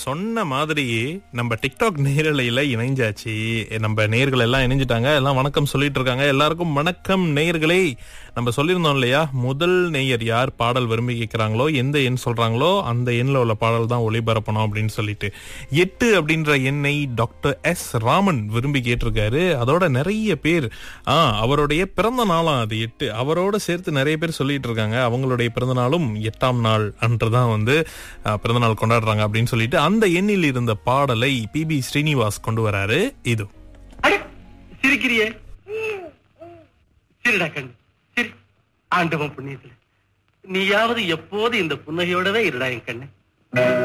சொன்ன மாதிரியே நம்ம டிக்டாக் நேரலையில இணைஞ்சாச்சு நம்ம நேர்கள் எல்லாம் இணைஞ்சிட்டாங்க எல்லாம் வணக்கம் சொல்லிட்டு இருக்காங்க எல்லாருக்கும் வணக்கம் நேயர்களே நம்ம சொல்லியிருந்தோம் இல்லையா முதல் நேயர் யார் பாடல் விரும்பி கேட்கிறாங்களோ எந்த எண் சொல்றாங்களோ அந்த எண்ணில் உள்ள பாடல் தான் ஒளிபரப்பணும் அப்படின்னு சொல்லிட்டு எட்டு அப்படின்ற எண்ணை டாக்டர் எஸ் ராமன் விரும்பி கேட்டிருக்காரு அதோட நிறைய பேர் ஆ அவருடைய பிறந்த நாளாம் அது எட்டு அவரோட சேர்த்து நிறைய பேர் சொல்லிட்டு இருக்காங்க அவங்களுடைய பிறந்த நாளும் எட்டாம் நாள் அன்று தான் வந்து ஆ, பிறந்த நாள் கொண்டாடுறாங்க அப்படின்னு சொல்லிட்டு அந்த எண்ணில் இருந்த பாடலை பி பி ஸ்ரீனிவாஸ் கொண்டு வராரு இது அடே சிரிக்கிறியே சிரிடா கண்ணு சிரி ஆண்டவன் புண்ணியத்துல நீயாவது எப்போது இந்த புன்னகையோடவே இருடா என் கண்ணு